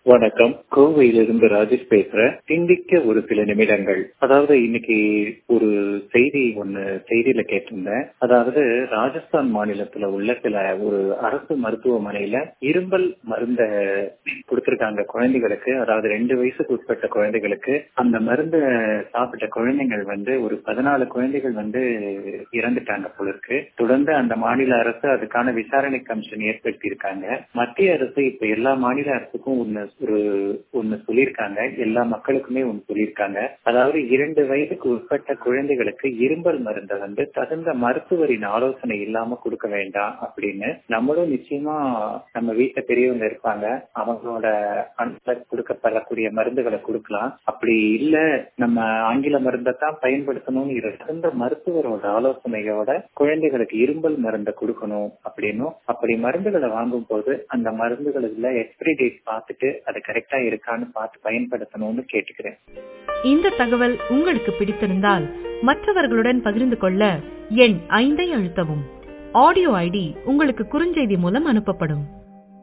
வணக்கம் கோவையிலிருந்து ராஜேஷ் பேசுறேன் சிந்திக்க ஒரு சில நிமிடங்கள் அதாவது இன்னைக்கு ஒரு செய்தி ஒண்ணு செய்தியில கேட்டிருந்தேன் அதாவது ராஜஸ்தான் மாநிலத்துல உள்ள சில ஒரு அரசு மருத்துவமனையில இரும்பல் மருந்த கொடுத்திருக்காங்க குழந்தைகளுக்கு அதாவது ரெண்டு வயசுக்கு உட்பட்ட குழந்தைகளுக்கு அந்த மருந்த சாப்பிட்ட குழந்தைகள் வந்து ஒரு பதினாலு குழந்தைகள் வந்து இறந்துட்டாங்க போல இருக்கு தொடர்ந்து அந்த மாநில அரசு அதுக்கான விசாரணை கமிஷன் ஏற்படுத்தி இருக்காங்க மத்திய அரசு இப்ப எல்லா மாநில அரசுக்கும் ஒண்ணு ஒரு ஒண்ணு சொல்லியிருக்காங்க எல்லா மக்களுக்குமே ஒண்ணு சொல்லியிருக்காங்க அதாவது இரண்டு வயதுக்கு உட்பட்ட குழந்தைகளுக்கு இரும்பல் மருந்தை வந்து தகுந்த மருத்துவரின் ஆலோசனை இல்லாம கொடுக்க வேண்டாம் அப்படின்னு நம்மளும் நிச்சயமா நம்ம வீட்டுல பெரியவங்க இருப்பாங்க அவங்களோட அனுப்ப கொடுக்கப்படக்கூடிய மருந்துகளை கொடுக்கலாம் அப்படி இல்ல நம்ம ஆங்கில மருந்தை தான் பயன்படுத்தணும்னு தகுந்த மருத்துவரோட ஆலோசனையோட குழந்தைகளுக்கு இரும்பல் மருந்தை கொடுக்கணும் அப்படின்னும் அப்படி மருந்துகளை வாங்கும் போது அந்த மருந்துகளுல எக்ஸ்பிரி டேட் பார்த்துட்டு அது கரெக்டா இருக்கான்னு பார்த்து பயன்படுத்தணும்னு கேட்டுக்கிறேன் இந்த தகவல் உங்களுக்கு பிடித்திருந்தால் மற்றவர்களுடன் பகிர்ந்து கொள்ள எண் ஐந்தை அழுத்தவும் ஆடியோ ஐடி உங்களுக்கு குறுஞ்செய்தி மூலம் அனுப்பப்படும்